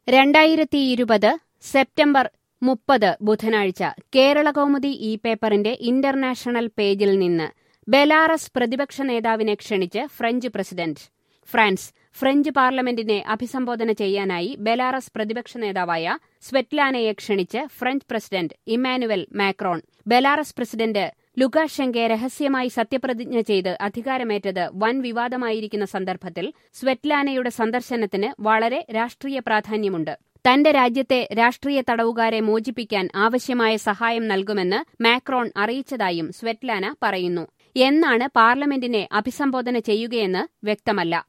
രണ്ടായിരത്തി ഇരുപത് സെപ്റ്റംബർ മുപ്പത് ബുധനാഴ്ച കേരളകൗമുദി ഈ പേപ്പറിന്റെ ഇന്റർനാഷണൽ പേജിൽ നിന്ന് ബെലാറസ് പ്രതിപക്ഷ നേതാവിനെ ക്ഷണിച്ച് ഫ്രഞ്ച് പ്രസിഡന്റ് ഫ്രാൻസ് ഫ്രഞ്ച് പാർലമെന്റിനെ അഭിസംബോധന ചെയ്യാനായി ബെലാറസ് പ്രതിപക്ഷ നേതാവായ സ്വെറ്റ്ലാനയെ ക്ഷണിച്ച് French president Emmanuel Macron Belarus president Lukashenko രഹസ്യമായി സത്യപ്രതിജ്ഞ ചെയ്ത് അധികാരമേറ്റത് വൻ വിവാദമായിരിക്കുന്ന സന്ദർഭത്തിൽ സ്വെറ്റ്ലാനയുടെ സന്ദർശനത്തിന് വളരെ രാഷ്ട്രീയ പ്രാധാന്യമുണ്ട് തന്റെ രാജ്യത്തെ രാഷ്ട്രീയ തടവുകാരെ മോചിപ്പിക്കാൻ ആവശ്യമായ സഹായം നൽകുമെന്ന് മാക്രോൺ അറിയിച്ചതായും സ്വെറ്റ്ലാന പറയുന്നു എന്നാണ് പാർലമെന്റിനെ അഭിസംബോധന ചെയ്യുകയെന്ന് വ്യക്തമല്ല